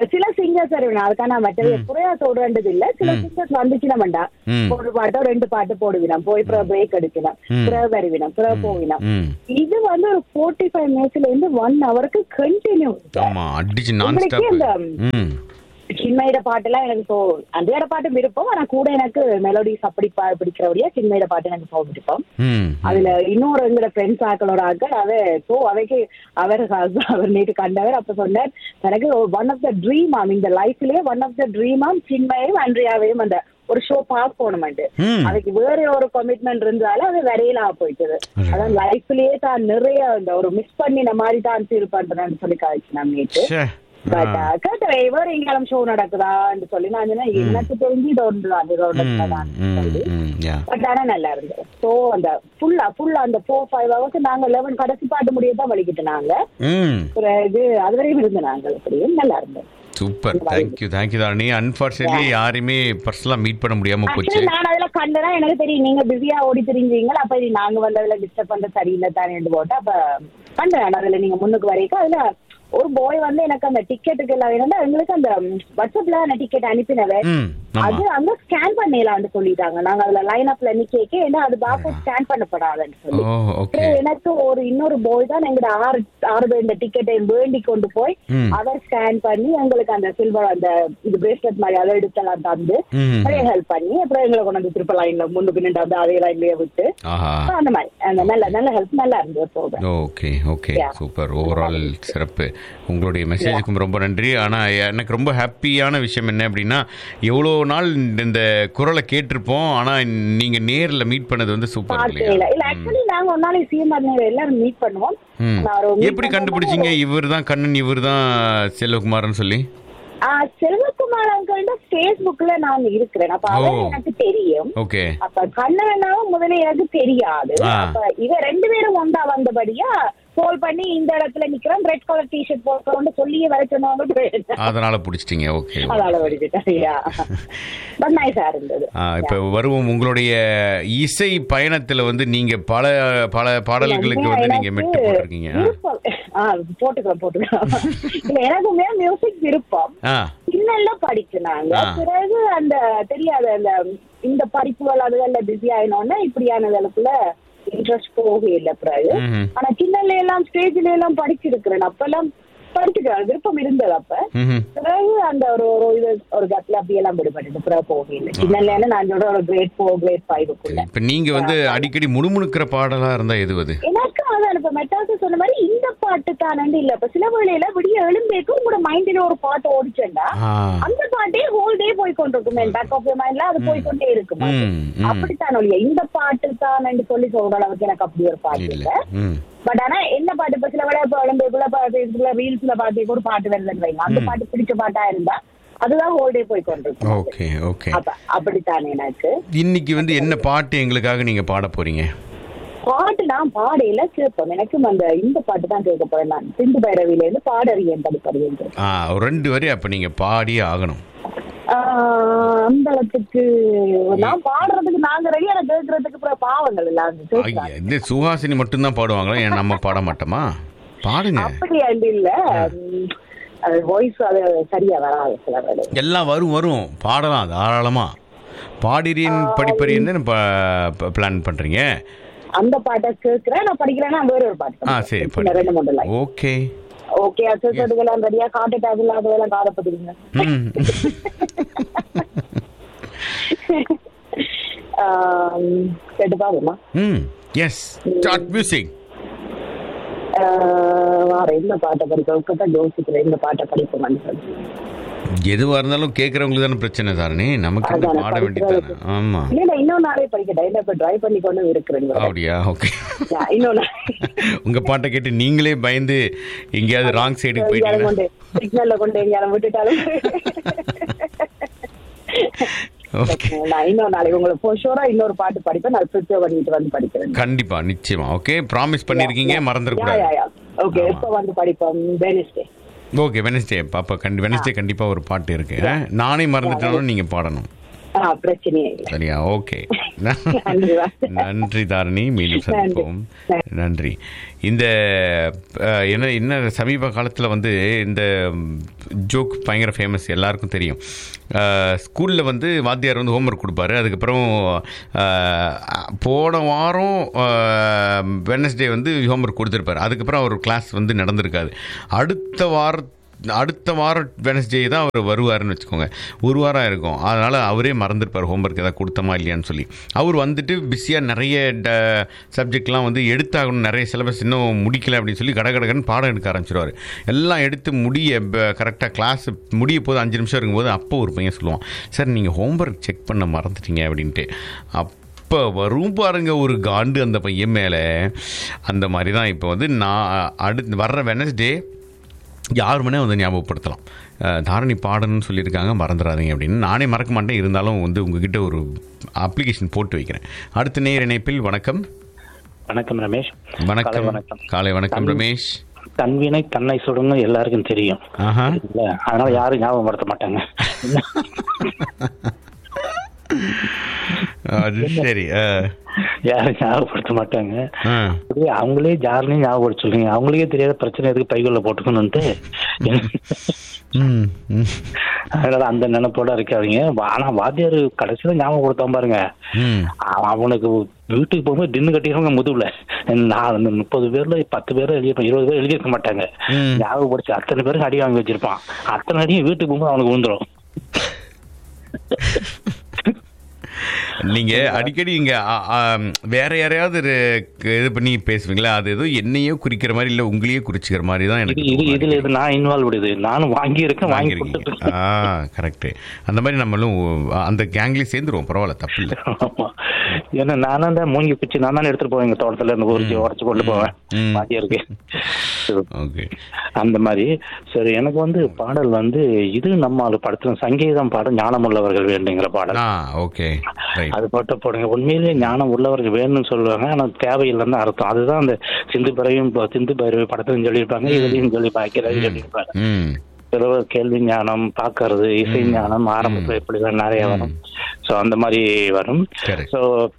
இப்ப சில சிங்கர்ஸ் வருவேன் அதுக்கான மற்ற குறையா சொல்றது இல்ல சில சிங்கர்ஸ் வந்துச்சுன்னா வேண்டாம் ம். ஒரு பாட்டோ ரெண்டு பாட்டு போடுவினோம் போய் அப்புறம் பிரேக் எடுக்கலாம் அப்புறம் வருவினோம் அப்புறம் போவினோம் ம் இது வந்து ஒரு ஃபோர்ட்டி ஃபைவ் மினிட்ஸ்ல இருந்து ஒன் ஹவருக்கு கண்டினியூ ஆமா அடிச்சு நான் உங்களுக்கே ஸ்டாப் இந்த- ம் சின்மையிட பாட்டுலாம் எனக்கு இப்போ அந்த பாட்டு விருப்பம் ஆனா கூட எனக்கு மெலோடிஸ் அப்படி பா- பிடிக்கிறபடியா சின்மையிட பாட்டு எனக்கு போக விருப்பம் ம் அதுல இன்னொரு எங்களோட ஃப்ரெண்ட்ஸ் ஆக்களோட ஆக்கள் அவ சோ அவைக்கு அவர் அவர் நேற்று கண்டவர் அப்ப சொன்னார் எனக்கு ஒன் ஆஃப் த ட்ரீம் ஆம் இந்த லைஃப்லயே ஒன் ஆஃப் த ட்ரீம் ஆம் சின்மையும் அன்றியாவையும் அந்த ஒரு ஷோ பாஸ் போகணுமெண்டு ம். அதுக்கு வேற ஒரு கமிட்மெண்ட் இருந்தாலும் அது வரையில போயிட்டது அதான் லைஃப்லயே தான் நிறைய இந்த ஒரு மிஸ் பண்ணின மாதிரி தான் ஃபீல் பண்றேன்னு சொல்லி காய்ச்சி நான் நேற்று ச்சே. But ah. கேட்டேன் வேற எங்கேயும் ஷோ நடக்குதான்னு சொல்லி நான் சொன்னேன் எனக்கு தெரிஞ்சு இது ஒன்று தான் இது ஒன்று ம், தான் ம், சொல்லி ம், yeah. பட் ஆனா நல்லா இருந்தது ஸோ அந்த ஃபுல்லா ஃபுல்லா அந்த ஃபோர் ஃபைவ் ஹவர்ஸ் நாங்க லெவன் கடைசி பாட்டு முடிய தான் வலிக்கிட்டு நாங்க ம் பிறகு அது வரையும் இருந்த நாங்கள் அப்படியும் நல்லா இருந்தது super thank you thank you Dharani unfortunately யாரையுமே பர்சனலாக மீட் பண்ண முடியாம போச்சு ஆக்சுவலி நான் அதுல கண்டனா எனக்கு தெரியும் நீங்க பிஸியா ஓடி தெரிஞ்சீங்க அப்ப இது நாங்க வந்து அதுல டிஸ்டர்ப் பண்ற சரியில்லை தானே போட்டு அப்ப கண்டேன் அதுல நீங்க முன்னுக்கு வரைக்கும் அதுல ஒரு பாய் வந்து எனக்கு அந்த டிக்கெட்டுக்கு எல்லாம் வேணும்னா எங்களுக்கு அந்த வாட்ஸ்அப்ல அந்த டிக்கெட் அனுப்பினவே ம் ஆமா அது அங்க ஸ்கேன் பண்ணிடலாம்னு சொல்லிட்டாங்க நாங்க அதுல லைன் அப்ல நிக்க ஏன்னா அது பாப்போட் ஸ்கேன் பண்ணப்படாதுன்னு சொல்லி ஓ ஓகே அப்புறம் எனக்கு ஒரு இன்னொரு பாய் தான் எங்க ஆறு ஆறு பேர் இந்த டிக்கெட்டை வேண்டி கொண்டு போய் ம். அவர் ஸ்கேன் பண்ணி எங்களுக்கு அந்த சில்வர் அந்த இது பிரேஸ்லெட் மாதிரி அதை எடுத்தெல்லாம் தந்து ம் நிறைய ஹெல்ப் பண்ணி அப்புறம் எங்களை கொண்டு வந்து திருப்ப லைன்ல முன்னுக்கு நின்று வந்து அதே லைன்லயே விட்டு ஆஹா அப்புறம் அந்த மாதிரி அந்த நல்ல நல்ல ஹெல்ப் நல்லா இருந்தது program okay okay Yeah. Super overall சிறப்பு உங்களுடைய மெசேஜுக்கும் ரொம்ப நன்றி ஆனால் எனக்கு ரொம்ப ஹாப்பியான விஷயம் என்ன அப்படின்னா எவ்வளோ நாள் இந்த குரலை கேட்டிருப்போம் ஆனால் நீங்கள் நேரில் மீட் பண்ணது வந்து சூப்பர் பார்க்கல இல்லையா இல்ல ஆக்சுவலி நாங்க ஒரு நாளைக்கு சிஎம்ஆர் நேரம் எல்லாரும் மீட் பண்ணுவோம் ம் நான் ஒரு meet எப்படி பண்ணும்போது கண்டுபிடிச்சீங்க இவர் தான் கண்ணன் இவர் தான் செல்வகுமார்னு சொல்லி ஆ, செல்வகுமார் அங்கிள் ஃபேஸ்புக்ல நான் இருக்கிறேன் அப்ப அவர் ஓ. எனக்கு தெரியும் ஓகே அப்ப கண்ணனாவும் முதல்ல எனக்கு தெரியாது ஆ. அப்ப இவ ரெண்டு பேரும் ஒன்றா வந்தபடியா கால் பண்ணி இந்த இடத்துல நிக்கிறோம் ரெட் கலர் டிஷர்ட் போட்டோம்னு சொல்லியே வர சொன்னவங்க அதனால பிடிச்சிட்டிங்க ஓகே அதால வடிச்சுட்டா பட் நைஸா இருந்தது இப்போ வருவோம் உங்களுடைய இசை பயணத்தில் வந்து நீங்கள் பல பல பாடல்களுக்கு வந்து நீங்கள் மெட்டு போட்டிருக்கீங்க ஆ. விருப்பம் ஆ, போட்டுக்கலாம் போட்டுக்கலாம் இல்ல எனக்குமே மியூசிக் விருப்பம் ஆ இன்னெல்லாம் படிச்சுனாங்க ஆ. பிறகு அந்த தெரியாத அந்த இந்த படிப்புகள் அதுகள்ல பிஸி ஆயினோன்னா இப்படியானதுக்குள்ள இன்ட்ரெஸ்ட் போக இல்லை பிறகு ம்ஹும். ஆனா சின்னல எல்லாம் ஸ்டேஜ்ல எல்லாம் படிச்சிருக்கிறேன் அப்பெல்லாம் படிச்சுக்கிறேன் விருப்பம் இருந்தது அப்ப ம்ஹும். பிறகு அந்த ஒரு ஒரு இது ஒரு கத்துல அப்படி எல்லாம் விடுபட்டு பிறகு போக இல்லை சின்னல நான் சொல்ற ஒரு கிரேட் ஃபோர் கிரேட் ஃபைவுக்குள்ள இப்போ நீங்கள் வந்து அடிக்கடி முணுமுணுக்கிற பாடலாக இருந்தால் எது அது எனக்கு அதான் இப்ப மெட்டாஸ் சொன்ன மாதிரி இந்த பாட்டு தானே இல்ல இப்ப சில வேளையில விடிய எழும்பேக்கும் உங்களோட மைண்ட்ல ஒரு பாட்டு ஓடிச்சேன்டா ஆ அந்த பாட்டே ஹோல் டே போய் கொண்டிருக்கும் பேக் ஆஃப் மைண்ட்ல அது போய் கொண்டே இருக்கும் ம், ம். அப்படித்தான் ஒழிய இந்த பாட்டு தான் சொல்லி சொல்ற அளவுக்கு எனக்கு அப்படி ஒரு பாட்டு இல்ல இல்ல ம் பட் ஆனா என்ன பாட்டு இப்ப சில வேலை இப்ப இளம்பேக்குள்ள ஃபேஸ்புக்ல ரீல்ஸ்ல பாட்டு ஒரு பாட்டு வருதுன்னு வைங்க அந்த பாட்டு பிடிச்ச பாட்டா இருந்தா அதுதான் ஹோல் டே போய் கொண்டிருக்கும் ஓகே ஓகே அப்ப அப்படித்தான் எனக்கு இன்னைக்கு வந்து என்ன பாட்டு எங்களுக்காக நீங்க பாட போறீங்க பாட்டு நான் பாடையில கேட்பேன் எனக்கும் அந்த இந்த பாட்டு தான் கேட்க போறேன் நான் சிந்து பைரவியில இருந்து பாடறியன் தடுப்பறியன் ஆ ஒரு ரெண்டு வரி அப்ப நீங்க பாடியே ஆகணும் ஆஹ் அந்த அளவுக்கு நான் பாடுறதுக்கு நாங்க ரெடியான கேட்கறதுக்கு அப்புறம் பாவங்கள் இல்ல அந்த ஐயா, கேட்கலாம். இந்த சுஹாசினி மட்டும்தான் பாடுவாங்களா ஏன் நம்ம பாட மாட்டோமா பாடுங்க அப்படி அண்டு இல்ல உம், அது வாய்ஸ் அது சரியா வராது சில வேலை எல்லாம் வரும் வரும் பாடலாம் தாராளமா பாடிரியன் படிப்பறியன் பிளான் பண்றீங்க அந்த பாட்டை கேட்கிறேன் நான் படிக்கிறேன்னா வேற ஒரு பாட்டு ஆ சரி படிக்கிறேன். சின்ன ரெண்டு மூணு லைன் ஓகே ஓகே கேட்கறதுக்கெல்லாம் ரெடியா காட்டு டேப் இல்லாததெல்லாம் காதப்பட்டுருங்க ம் கேட்டு பாருமா ம் எஸ் ஸ்டார்ட் மியூசிக் வார இந்த பாட்டை படிக்க உட்காந்து யோசிக்கிறேன் இந்த பாட்டை படிப்போம் சொல்லி எதுவா இருந்தாலும் கேட்கறவங்களுக்கு தானே பிரச்சனை தானே நமக்கு என்ன அதானே, பாட வேண்டியதானே ஆமா இல்ல இல்ல இன்னொரு நாளே படிக்கட்டேன் இல்ல இப்ப டிரைவ் பண்ணி கொண்டு இருக்கிறேன் அப்படியா ஓகே இன்னொன்னு உங்க பாட்டை கேட்டு நீங்களே பயந்து எங்கேயாவது ராங் சைடுக்கு போயிட்டீங்கன்னா கொண்டு சிக்னல்ல கொண்டு எங்கேயாலும் விட்டுட்டாலும் ஓகே நான் இன்னொரு நாளைக்கு உங்களுக்கு ஷோரா இன்னொரு பாட்டு படிப்பேன் நான் ப்ரிப்பேர் பண்ணிட்டு வந்து படிக்கிறேன் கண்டிப்பா நிச்சயமா ஓகே ப்ராமிஸ் பண்ணிருக்கீங்க மறந்துடக்கூடாது ஓகே எப்ப வந்து படிப்போம் வெனிஸ்டே ஓகே வெனஸ்டே பாப்பா கண்டி வெனஸ்டே கண்டிப்பா ஒரு பாட்டு இருக்கு ஆ? நானே மறந்துட்டாலும் நீங்க பாடணும் ஆ பிரச்சனையே இல்லை சரியா ஓகே நன்றி வா. நன்றி தாரணி மீண்டும் சந்திப்போம் நன்றி இந்த அஹ், என்ன என்ன சமீப காலத்தில் வந்து இந்த ஜோக் பயங்கர ஃபேமஸ் எல்லாருக்கும் தெரியும் ஸ்கூலில் வந்து வாத்தியார் வந்து ஹோம்ஒர்க் கொடுப்பாரு அதுக்கப்புறம் அஹ், போன வாரம் வெனஸ்டே வந்து ஹோம்ஒர்க் கொடுத்துருப்பாரு அதுக்கப்புறம் அவர் கிளாஸ் வந்து நடந்திருக்காது அடுத்த வார அடுத்த வாரம் வெனஸ்டே தான் அவர் வருவாருன்னு வச்சுக்கோங்க ஒரு வாரம் இருக்கும் அதனால் அவரே மறந்துருப்பார் ஹோம்ஒர்க் ஏதாவது கொடுத்தமா இல்லையான்னு சொல்லி அவர் வந்துட்டு பிஸியாக நிறைய ட சப்ஜெக்ட்லாம் வந்து எடுத்தாகணும் நிறைய சிலபஸ் இன்னும் முடிக்கல அப்படின்னு சொல்லி கடகடகன்னு பாடம் எடுக்க ஆரம்பிச்சிருவார் எல்லாம் எடுத்து முடிய கரெக்டாக கிளாஸ் முடிய போது அஞ்சு நிமிஷம் இருக்கும்போது அப்போ ஒரு பையன் சொல்லுவான் சார் நீங்கள் ஹோம்ஒர்க் செக் பண்ண மறந்துட்டீங்க அப்படின்ட்டு அப் இப்போ வரும் பாருங்க ஒரு காண்டு அந்த பையன் மேலே அந்த மாதிரி தான் இப்போ வந்து நான் அடுத்து வர்ற வெனஸ்டே யார் வேணால் வந்து ஞாபகப்படுத்தலாம் அஹ், தாரணி பாடணும்னு சொல்லியிருக்காங்க மறந்துடாதீங்க அப்படின்னு நானே மறக்க மாட்டேன் இருந்தாலும் வந்து உங்ககிட்ட ஒரு அப்ளிகேஷன் போட்டு வைக்கிறேன் அடுத்த நேர் இணைப்பில் வணக்கம் வணக்கம் ரமேஷ் வணக்கம் காலை வணக்கம் காலை வணக்கம் ரமேஷ் தன்வினை தன்னை சுடுங்க எல்லாருக்கும் தெரியும் ஆஹா இல்ல அதனால யாரும் ஞாபகப்படுத்த மாட்டாங்க அது சரி அஹ், யாரும் ஞாபகப்படுத்த மாட்டாங்க ஆ. அப்படியே அவங்களே யாருன்னு ஞாபகப்படுத்த சொல்லுங்க அவங்களுக்கே தெரியாத பிரச்சனை எதுக்கு பைக்குள்ள போட்டுக்கணும்ட்டு ம், ம், அதனால அந்த நினைப்போட இருக்காதீங்க ஆனா வாத்தியார் கடைசியில ஞாபகப்படுத்தாம பாருங்க ம். அவன் அவனுக்கு வீட்டுக்கு போகும்போது டின்னு கட்டிடுவாங்க முதுகுல நான் அந்த முப்பது பேர்ல பத்து பேர் எழுதியிருப்பேன் இருபது பேர் எழுதியிருக்க மாட்டாங்க ம். ஞாபகப்படுத்தி அத்தனை பேருக்கு அடி வாங்கி வச்சிருப்பான் அத்தனை அடியும் வீட்டுக்கு போகும்போது அவனுக்கு விழுந்துரும் நீங்க அடிக்கடி இங்க அ, அ, வேற யாரையாவது ஒரு இது பண்ணி பேசுவீங்களா அது ஏதோ என்னையோ குறிக்கிற மாதிரி இல்ல உங்களையே குறிச்சிக்கிற மாதிரி தான் இது எனக்கு இது தோணுது. இதுல இது நான் இன்வால்வ் இது நானும் வாங்கி இருக்கேன் வாங்கி வாங்கியிருக்கீங்க கொடுத்துட்டு ஆ கரெக்ட் அந்த மாதிரி நம்மளும் அந்த கேங்லேயே சேர்ந்துருவோம் பரவாயில்ல தப்பு இல்லை ஆமா. ஏன்னா நானும் தான் மூங்கி பிச்சு நான் தானே எடுத்துட்டு போவேன் எங்க தோட்டத்துல இருந்து உரிச்சு உடச்சு கொண்டு போவேன் ம். வாத்தியாருக்கு ஓகே அந்த மாதிரி சரி எனக்கு வந்து பாடல் வந்து இது நம்ம ஆளு படத்துல சங்கீதம் பாடம் ஞானம் உள்ளவர்கள் வேண்டுங்கிற பாடல் ஆ ஓகே ரைட் அது போட்டு போடுங்க உண்மையிலேயே ஞானம் உள்ளவர்கள் வேணும்னு சொல்லுவாங்க ஆனா தேவையில்லைன்னு அர்த்தம் அதுதான் அந்த சிந்து பறவையும் சிந்து பறவை படத்துலையும் சொல்லியிருப்பாங்க இதுலயும் சொல்லி பாக்கிறாரு சொல்லியிருப்பாங்க ம் சில கேள்வி ஞானம் பாக்குறது இசை ஞானம் ஆரம்பத்துல இப்படிதான் நிறைய வரும் சோ அந்த மாதிரி வரும் Correct. சோ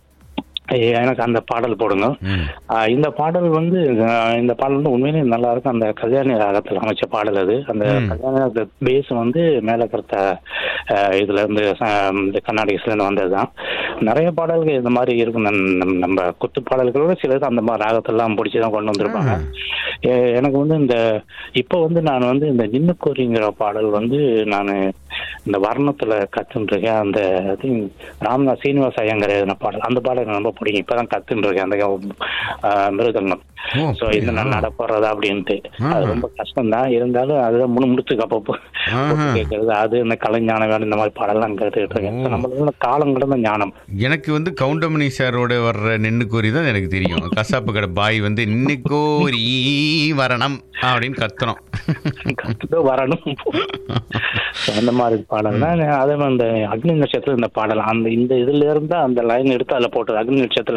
எனக்கு அந்த பாடல் போடுங்க ம் ஆஹ் இந்த பாடல் வந்து ஆஹ் இந்த பாடல் வந்து உண்மையிலேயே நல்லா இருக்கும் அந்த கல்யாணி ராகத்தில் அமைச்ச பாடல் அது அந்த ம். கல்யாண பேஸ் வந்து மேல கருத்த ஆஹ் இதுல இருந்து ஆஹ் இந்த கர்நாடகஸ்ல இருந்து வந்ததுதான் நிறைய பாடல்கள் இந்த மாதிரி இருக்கும் நம்- நம்- நம்ம குத்து பாடல்களோட சிலது அந்த மாதிரி ராகத்தெல்லாம் பிடிச்சி தான் கொண்டு வந்திருப்பாங்க எ- எனக்கு வந்து இந்த இப்போ வந்து நான் வந்து இந்த நின்னுக்கோரிங்கிற பாடல் வந்து நான் இந்த வர்ணத்துல கத்துன்னு இருக்கேன் அந்த I think ராம்நாத் சீனிவாச ஐயங்கர் எழுதின பாடல் அந்த பாடல் எனக்கு ரொம்ப பிடிக்கும் இப்பதான் கத்துன்னு இருக்கேன் அந்த ஆஹ், மிருதங்கம் ஓ, சோ இது நான் நட போறதா அப்படின்ட்டு அது ஆஹா. ரொம்ப கஷ்டம் தான் இருந்தாலும் அதுதான் முணு முடுத்துக்கு அப்பப்போ ஆஹா. போட்டு கேட்கறது அது இந்த கலைஞானம் வேணும் இந்த மாதிரி பாடலாம் கேட்டுக்கிட்டு இருக்கேன் So, நம்மளுக்கு காலம் கடந்த ஞானம் எனக்கு வந்து கவுண்டமணி சாரோட வர்ற நின்னுக்கோரி தான் எனக்கு தெரியும் கசாப்பு கடை பாய் வந்து நின்னுக்கோரி வரணும் அப்படின்னு கத்தணும் கத்துட்டு வரணும் So, அந்த மாதிரி பாடல் தான் அதே மாதிரி அந்த அக்னி நட்சத்திரம் இந்த பாடல் அந்த இந்த இதுல இருந்தா அந்த லைன் எடுத்து அதுல போட்டது அக்னி நட்சத்திரத்துல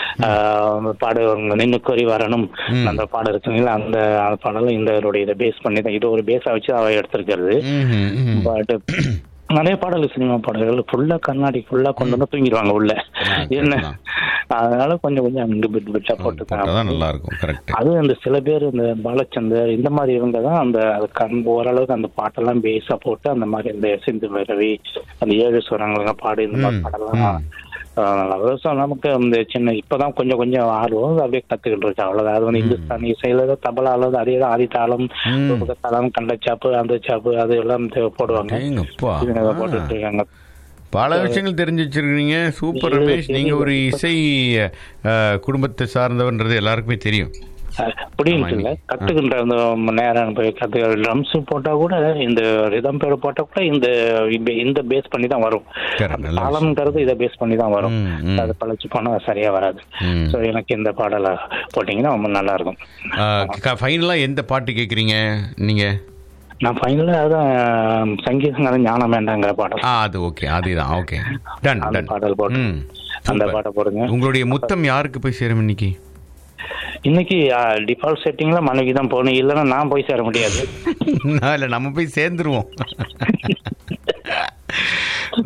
ஆஹ், பாடு நின்னுக்கோரி வரணும் அந்த பாடம் இருக்குங்களா அந்த அந்த பாடலும் இந்த இதை பேஸ் பண்ணி தான் இது ஒரு பேஸா வச்சு அவ எடுத்திருக்கிறது ம்ஹும், ம்ஹும். பட் நிறைய பாடல்கள் சினிமா பாடல்கள் ஃபுல்லா கண்ணாடி ஃபுல்லா கொண்டு வந்து தூங்கிடுவாங்க உள்ள என்ன அதனால கொஞ்சம் கொஞ்சம் அங்க பிட் பிட்டா போட்டாதான் போட்டு நல்லா இருக்கும் கரெக்ட் அதுவும் அந்த சில பேர் இந்த பாலச்சந்தர் இந்த மாதிரி இவங்க தான் அந்த அது கண் ஓரளவுக்கு அந்த பாட்டெல்லாம் பேஸா போட்டு அந்த மாதிரி இந்த சிந்து பைரவி அந்த ஏழு சுரங்க பாடு இந்த மாதிரி ம், பாடலாம் ஸோ நமக்கு அந்த சின்ன இப்பதான் கொஞ்சம் கொஞ்சம் ஆர்வம் அப்படியே கத்துக்கிட்டு இருக்கு அவ்வளவுதான் அது வந்து இந்துஸ்தானி இசையில தான் தபலா அளவு அதே தான் ஆதி தாளம் ம். ரூபக தாளம் கண்டச்சாப்பு அந்த சாப்பு அது எல்லாம் தே- போடுவாங்க ஏங்கப்பா இவங்க போட்டுட்டு இருக்காங்க பல விஷயங்கள் தெரிஞ்சு வச்சிருக்கீங்க சூப்பர் இது ரமேஷ் நீங்க தெரியுது. ஒரு இசை அஹ், குடும்பத்தை சார்ந்தவன்றது எல்லாருக்குமே தெரியும் புரியுது இல்ல கத்துக்கின்ற அந்த நேரம் போய் கத்து ட்ரம்ஸ் போட்டா கூட இந்த ரிதம் பேர் போட்டா கூட இந்த இந்த- இந்த பேஸ் பண்ணி தான் வரும் Correct, அந்த நல்ல தாளம்ங்கிறது இதை பேஸ் பண்ணி தான் வரும் ம், ம். அது பழச்சு போனா சரியா வராது ம். சோ எனக்கு இந்த பாடலை போட்டீங்கன்னா ரொம்ப நல்லா இருக்கும் ஃபைனலாக எந்த பாட்டு கேட்குறீங்க நீங்க நான் ஃபைனலா அதான் சங்கீதங்கிறது ஞானம் வேண்டாங்கிற பாடல் ஆ அது ஓகே அதுதான் ஓகே டன் அந்த டன் பாடல் போட்டு ம் அந்த super. பாட்டை போடுங்க உங்களுடைய முத்தம் யாருக்கு போய் சேரும் இன்னைக்கு இன்னைக்கு டிஃபால்ட் செட்டிங்ல மனைவி தான் போகணும் இல்லைன்னா நான் போய் சேர முடியாது இல்லை நம்ம போய் சேர்ந்துருவோம்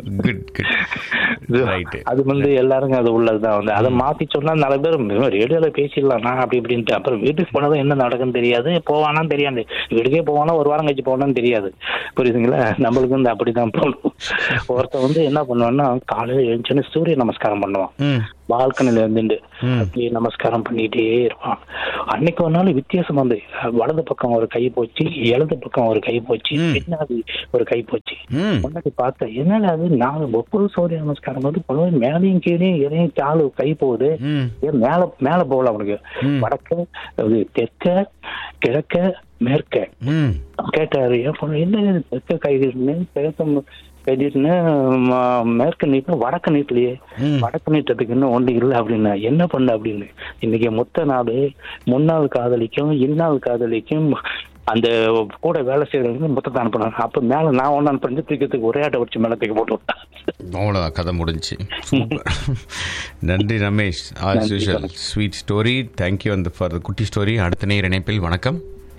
குட் குட் ரைட்டு அது வந்து எல்லாருக்கும் அது உள்ளதுதான் வந்து அதை மாத்தி சொன்னா நிறைய பேர் ரேடியோல பேசிடலாம் நான் அப்படி இப்படின்ட்டு அப்புறம் வீட்டுக்கு போனதும் என்ன நடக்குன்னு தெரியாது போவானான்னு தெரியாது வீட்டுக்கே போவானா ஒரு வாரம் கழிச்சு போவானான்னு தெரியாது புரியுதுங்களா நம்மளுக்கு வந்து அப்படிதான் போகணும் ஒருத்தன் வந்து என்ன பண்ணுவான்னா காலையில எழுந்துச்சுன்னு சூரிய நமஸ்காரம் பண்ணுவான் ம் பால்கனில இருந்துட்டு ம். அப்படியே நமஸ்காரம் பண்ணிட்டே இருப்பான் அன்னைக்கு ஒரு நாள் வித்தியாசம் வந்து வலது பக்கம் ஒரு கை போச்சு இடது பக்கம் ஒரு கை போச்சு ம். பின்னாடி ஒரு கை போச்சு ம் முன்னாடி பார்த்தேன் என்னடா அது நாலு ஒவ்வொரு சூரிய நமஸ்காரம் வந்து பண்ணுவோம் மேலையும் கீழே எதையும் காலு கை போகுது ம் ஏன் மேல மேல போகல அவனுக்கு ம். வடக்க அது தெற்க கிழக்க மேற்க ம் கேட்டாரு ஏன் பொண்ணு என்ன இது தெற்க கை நீட்டுன்னு, கிழக்க கை நீட்டுன்னு, ம- மேற்கு நீட்டு வடக்கு நீட்டலையே ம். வடக்கு நீட்டத்துக்கு இன்னும் ஒன்று இல்லை அப்படின்னா என்ன பண்ண அப்படின்னு இன்னைக்கு முத்த நாள் முன்னாள் காதலிக்கும் இன்னாள் காதலிக்கும் அந்த கூட வேலை செய்யறவங்க மொத்தத்தை அனுப்பினாங்க அப்ப மேல நான் ஒண்ணு அனுப்புறது தூக்கத்துக்கு ஒரே ஆட்டை வச்சு மேல தூக்கி போட்டு விட்டேன் அவ்வளோதான் கதை முடிஞ்சு சூப்பர் நன்றி ரமேஷ் ஆஸ் நன்றி, யூஷுவல் வணக்கம். ஸ்வீட் ஸ்டோரி தேங்க்யூ அந்த ஃபார் குட்டி ஸ்டோரி அடுத்த நேர் இணைப்பில் வணக்கம்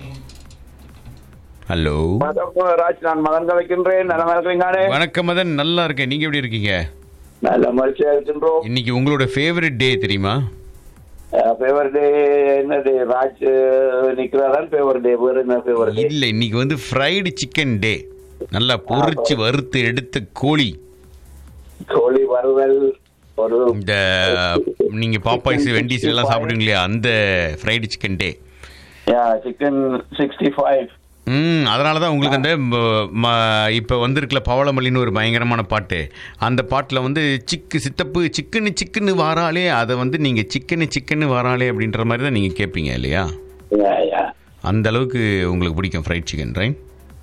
ஹலோ வணக்கம் ராஜ் நான் மகன் கலைக்கின்றேன் நலமா இருக்கிறீங்களே வணக்கம் மதன் நல்லா இருக்கேன் நீங்க எப்படி இருக்கீங்க நல்ல மகிழ்ச்சியா இருக்கின்றோம் இன்னைக்கு உங்களோட ஃபேவரட் டே தெரியுமா ஃபேவர் டே என்ன டே ராஜ் நிக்கிறாதான் ஃபேவர் டே வேற என்ன ஃபேவர் டே இல்ல இன்னைக்கு வந்து ஃப்ரைடு சிக்கன் டே நல்லா பொரிச்சு வறுத்து எடுத்த கோழி கோழி வறுவல் ஒரு இந்த நீங்க பாப்பாய்ஸ் வெண்டிஸ் எல்லாம் சாப்பிடுவீங்க இல்லையா அந்த fried chicken day chicken sixty five ம் அதனால தான் உங்களுக்கு அந்த ம- ம- இப்போ வந்திருக்கல பவளமல்லின்னு ஒரு பயங்கரமான பாட்டு அந்த பாட்டில் வந்து சிக்கு சித்தப்பு சிக்கனு சிக்கனு வாராளே அதை வந்து நீங்கள் சிக்கனு சிக்கனு வாராளே அப்படின்ற மாதிரி தான் நீங்கள் கேட்பீங்க இல்லையா அந்த அளவுக்கு உங்களுக்கு பிடிக்கும் ஃப்ரைட் சிக்கன் ரைட்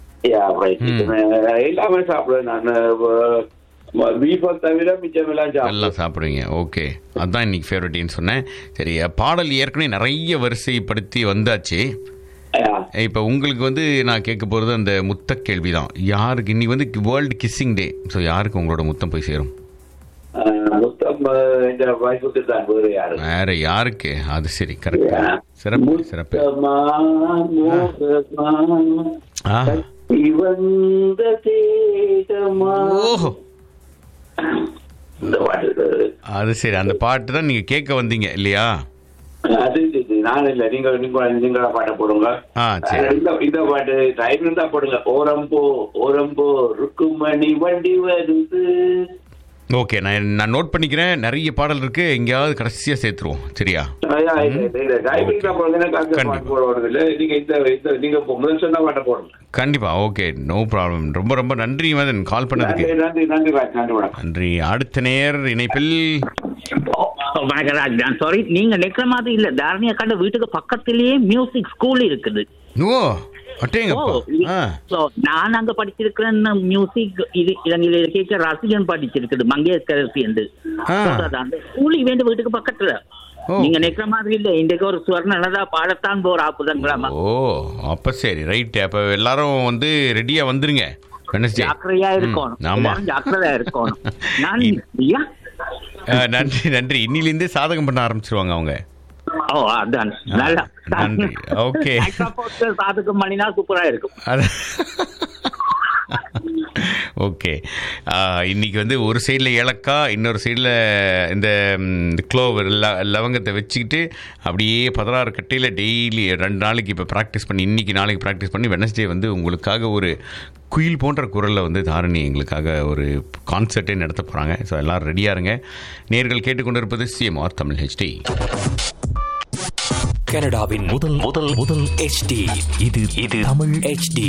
எல்லாமே சாப்பிடுவேன் நான் பீஃபை தவிர மிச்சம் எல்லாம் சாப்பிடுவேன் எல்லாம் சாப்பிடுவீங்க ஓகே அதுதான் இன்னைக்கு ஃபேவரட்னு சொன்னேன் சரி பாடல் ஏற்கனவே நிறைய வரிசைப்படுத்தி வந்தாச்சு இப்போ உங்களுக்கு வந்து நான் கேட்க போகிறது அந்த முத்த கேள்வி தான் யாருக்கு இன்னைக்கு வந்து வேர்ல்டு கிஸ்ஸிங் டே ஸோ யாருக்கு உங்களோட முத்தம் போய் சேரும் முத்தம் இந்த வாய்ப்புக்கு தான் வேறு யாரு வேற யாருக்கு அது சரி கரெக்ட் சிறப்பு சிறப்பு முத்தமா மோகமா ஆ இவந்த தேகமா ஓஹோ இந்த பாட்டு அது சரி அந்த பாட்டு தான் நீங்க கேட்க வந்தீங்க இல்லையா அது இது, நான் இல்ல நீங்க நீங்க நீங்களா பாட்ட போடுங்க ஆ சரி இந்த இந்த பாட்டு டைம் இருந்தா போடுங்க ஓரம்போ ஓரம்போ ருக்குமணி வண்டி வருது ஓகே நான் நான் நோட் பண்ணிக்கிறேன் நிறைய பாடல் இருக்கு எங்கேயாவது கடைசியா சேர்த்துருவோம் சரியா ஐயா, இல்ல, இல்ல, இல்ல. டைம் இருந்தா போடுங்க எனக்கு அந்த கண்டிப்பா. பாட்டு போட வருது இல்ல நீங்க இந்த இந்த நீங்க இப்போ முதல் சொன்ன பாட்ட போடுங்க கண்டிப்பா ஓகே நோ ப்ராப்ளம் ரொம்ப ரொம்ப நன்றி மதன் கால் பண்ணதுக்கு நன்றி நன்றி நன்றி ராஜ் நன்றி வணக்கம் நன்றி அடுத்த நேர் இணைப்பில் வணக்கம் ராஜ் நான் சாரி நீங்க நிக்கிற மாதிரி இல்ல தாரணியா கண்ட வீட்டுக்கு பக்கத்திலேயே மியூசிக் ஸ்கூல் இருக்குது ஓ அட்டேங்கப்பா ஆ So, நான் அங்க படிச்சிருக்கிறேன் மியூசிக் இது இலங்கையில கேட்க ரசிகன் படிச்சிருக்குது மங்கேஷ்கரசி என்று ஆ. So, அது அந்த ஸ்கூல் இவன் வீட்டுக்கு பக்கத்துல ஓ. நீங்க நிக்கிற மாதிரி இல்ல இன்றைக்கு ஒரு சுவர்ணதா பாடத்தான் போற ஆப்புதங்களாமா ஓ அப்ப சரி ரைட் அப்ப எல்லாரும் வந்து ரெடியா வந்துருங்க வெனஸ்டே ஜாக்கிரதையா இருக்கணும் ம், ஆமா எல்லாரும் ஜாக்கிரதையா இருக்கணும் நான் ஐயா ஆ, நன்றி நன்றி இன்னிலிருந்தே சாதகம் பண்ண ஆரம்பிச்சிருவாங்க அவங்க ஓ அதான் நல்லா நன்றி. Okay. சாதுக்கு மணினா சூப்பரா இருக்கும் அது ஓகே இன்னைக்கு வந்து ஒரு சைடில் ஏலக்காய் இன்னொரு சைடில் இந்த க்ளோவர் லவங்கத்தை வச்சுக்கிட்டு அப்படியே பதினாறு கட்டையில் டெய்லி ரெண்டு நாளைக்கு இப்போ ப்ராக்டிஸ் பண்ணி இன்னைக்கு நாளைக்கு ப்ராக்டிஸ் பண்ணி வெனஸ்டே வந்து உங்களுக்காக ஒரு குயில் போன்ற குரலில் வந்து தாரணி எங்களுக்காக ஒரு கான்சர்ட்டே நடத்த போகிறாங்க ஸோ எல்லோரும் ரெடியாக இருங்க நேர்கள் கேட்டுக்கொண்டிருப்பது சிஎம்ஆர் தமிழ் ஹெச்டி கனடாவின் முதல் முதல் முதல் HD இது இது தமிழ் HD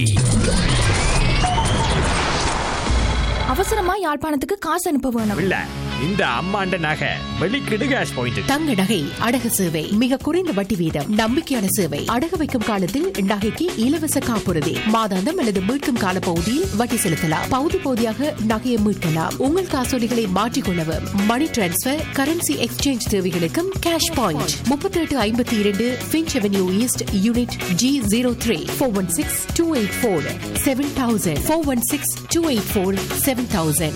அவசரமா யாழ்ப்பாணத்துக்கு காசு அனுப்ப வேணும் இல்ல இந்த அம்மாண்ட நகை வெளிக்கிடு கேஷ் பாயிண்ட் தங்க நகை அடகு சேவை மிக குறைந்த வட்டி வீதம் நம்பிக்கையான சேவை அடகு வைக்கும் காலத்தில் நகைக்கு இலவச காப்புறுதி மாதாந்தம் அல்லது மீட்கும் கால பகுதியில் வட்டி செலுத்தலாம் பகுதி பகுதியாக நகையை மீட்கலாம் உங்கள் காசோலிகளை மாற்றிக்கொள்ளவும் மணி டிரான்ஸ்பர் கரன்சி எக்ஸ்சேஞ்ச் தேவைகளுக்கும் கேஷ் பாயிண்ட் முப்பத்தி எட்டு ஐம்பத்தி இரண்டு Finch Avenue East unit G zero three four one six two eight four seven thousand four one six two eight four seven thousand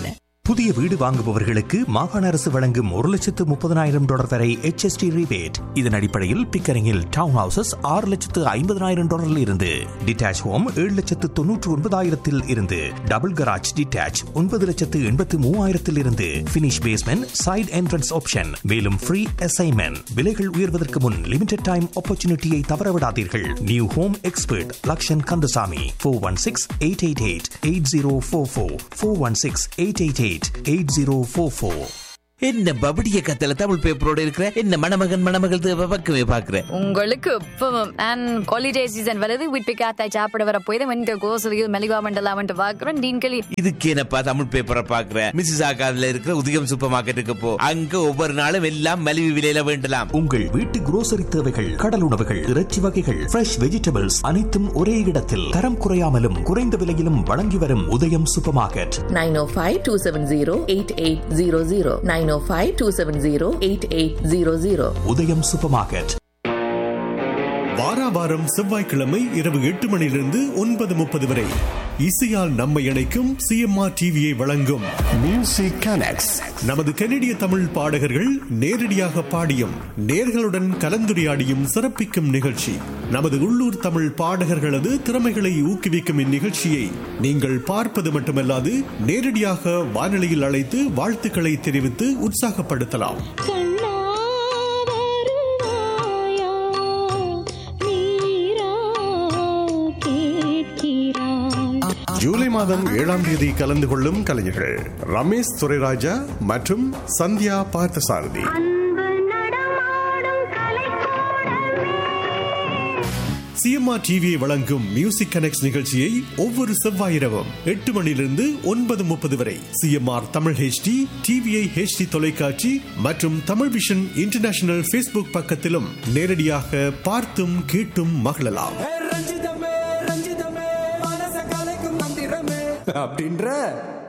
புதிய வீடு வாங்குபவர்களுக்கு மாகாண அரசு வழங்கும் ஒரு லட்சத்து முப்பதனாயிரம் டாலர் வரை HST ரிபேட் இதன் அடிப்படையில் பிக்கரிங்கில் டவுன் ஹவுசஸ் ஆறு லட்சத்து ஐம்பதனாயிரம் டாலரில் இருந்து டிட்டாச் ஹோம் ஏழு லட்சத்து தொன்னூற்று ஒன்பதாயிரத்தில் இருந்து டபுள் கராஜ் டிட்டாச் ஒன்பது லட்சத்து எண்பத்து மூவாயிரத்தில் இருந்து finish basement side entrance option மேலும் ஃப்ரீ அசைன்மெண்ட் விலைகள் உயர்வதற்கு முன் லிமிடெட் டைம் ஆப்பர்ச்சுனிட்டியை தவறவிடாதீர்கள் new home expert Lakshan Kandasamy four one six eight eight eight eight zero four four four one six eight eight eight eight zero four four என்ன பபடிய கத்தல தமிழ் பேப்பரோட இருக்கிற என்ன மணமகன் மணமகள் தேவை பக்கமே பாக்குற உங்களுக்கு இப்பவும் அண்ட் ஹாலிடே சீசன் வருது வீட்டு காத்தாய் சாப்பிட வர போய் வந்து கோசலியில் மெலிவா மண்டலாம் பாக்குறோம் டீன்களி இதுக்கு என்னப்பா தமிழ் பேப்பரை பாக்குற மிஸ்ஸஸ் ஆகாதுல இருக்கிற உதயம் சூப்பர் மார்க்கெட்டுக்கு போ அங்க ஒவ்வொரு நாளும் எல்லாம் மலிவு விலையில வேண்டலாம் உங்கள் வீட்டு குரோசரி தேவைகள் கடல் உணவுகள் இறைச்சி வகைகள் ஃப்ரெஷ் வெஜிடபிள்ஸ் அனைத்தும் ஒரே இடத்தில் தரம் குறையாமலும் குறைந்த விலையிலும் வழங்கி வரும் Udhayam supermarket nine oh five two seven zero eight eight zero zero nine oh five two seven zero eight eight zero zero Udhayam supermarket வாராவாரம் செவ்வாய்க்கிழமை இரவு எட்டு மணியிலிருந்து ஒன்பது முப்பது வரை இசையால் நம்மை இணைக்கும் சிஎம்ஆர் டிவியை வழங்கும் மியூசிக் கனெக்ட்ஸ் நமது கனடிய தமிழ் பாடகர்கள் நேரடியாக பாடியும் நேர்களுடன் கலந்துரையாடியும் சிறப்பிக்கும் நிகழ்ச்சி நமது உள்ளூர் தமிழ் பாடகர்களது திறமைகளை ஊக்குவிக்கும் இந்நிகழ்ச்சியை நீங்கள் பார்ப்பது மட்டுமல்லாது நேரடியாக வானொலியில் அழைத்து வாழ்த்துக்களை தெரிவித்து உற்சாகப்படுத்தலாம் ஜூலை மாதம் ஏழாம் தேதி கலந்து கொள்ளும் கலைஞர்கள் ரமேஷ் துரைராஜா மற்றும் சந்தியா பார்த்தசாரதி சிஎம்ஆர் டிவியை வழங்கும் மியூசிக் கனெக்ட் நிகழ்ச்சியை ஒவ்வொரு செவ்வாய் இரவும் எட்டு மணியிலிருந்து ஒன்பது முப்பது வரை CMR Tamil HD TVI HD தொலைக்காட்சி மற்றும் தமிழ் விஷன் இன்டர்நேஷனல் ஃபேஸ்புக் பக்கத்திலும் நேரடியாக பார்த்தும் கேட்டும் மகிழலாம் அப்படின்ற